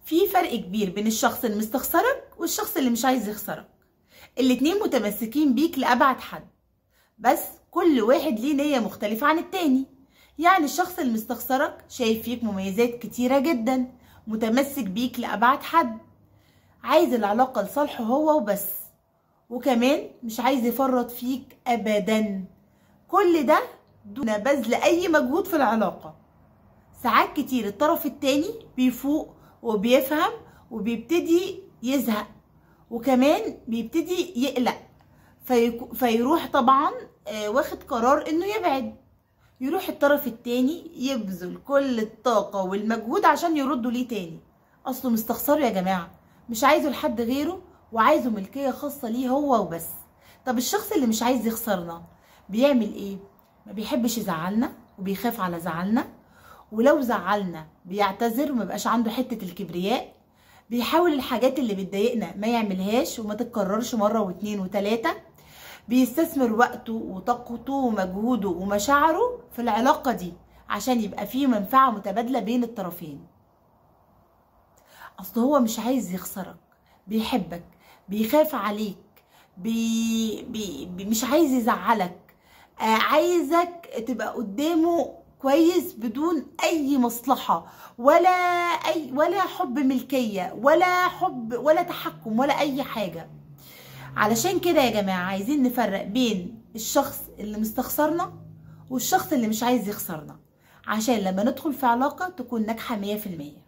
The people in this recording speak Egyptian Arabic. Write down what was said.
في فرق كبير بين الشخص اللي مستخسرك والشخص اللي مش عايز يخسرك الاتنين متمسكين بيك لأبعد حد بس كل واحد ليه نية مختلفة عن التاني يعني الشخص اللي مستخسرك شايف فيك مميزات كتيرة جدا متمسك بيك لأبعد حد عايز العلاقة لصالحه هو وبس وكمان مش عايز يفرط فيك أبدا كل ده دون بذل أي مجهود في العلاقة ساعات كتير الطرف التاني بيفوق وبيفهم وبيبتدي يزهق وكمان بيبتدي يقلق فيكو فيروح طبعا آه، واخد قرار انه يبعد يروح الطرف التاني يبذل كل الطاقة والمجهود عشان يردوا ليه تاني اصله مستخسره يا جماعة مش عايزه لحد غيره وعايزه ملكية خاصة ليه هو وبس طب الشخص اللي مش عايز يخسرنا بيعمل ايه ما بيحبش يزعلنا وبيخاف على زعلنا ولو زعلنا بيعتذر وما بقاش عنده حتة الكبرياء بيحاول الحاجات اللي بتضايقنا ما يعملهاش وما تتكررش مرة واتنين وتلاتة بيستثمر وقته وطاقته ومجهوده ومشاعره في العلاقة دي عشان يبقى فيه منفعة متبادلة بين الطرفين اصل هو مش عايز يخسرك بيحبك بيخاف عليك بي بي بي مش عايز يزعلك آه عايزك تبقى قدامه كويس بدون اي مصلحه ولا اي ولا حب ملكيه ولا حب ولا تحكم ولا اي حاجه علشان كده يا جماعه عايزين نفرق بين الشخص اللي مستخسرنا والشخص اللي مش عايز يخسرنا عشان لما ندخل في علاقه تكون ناجحه 100%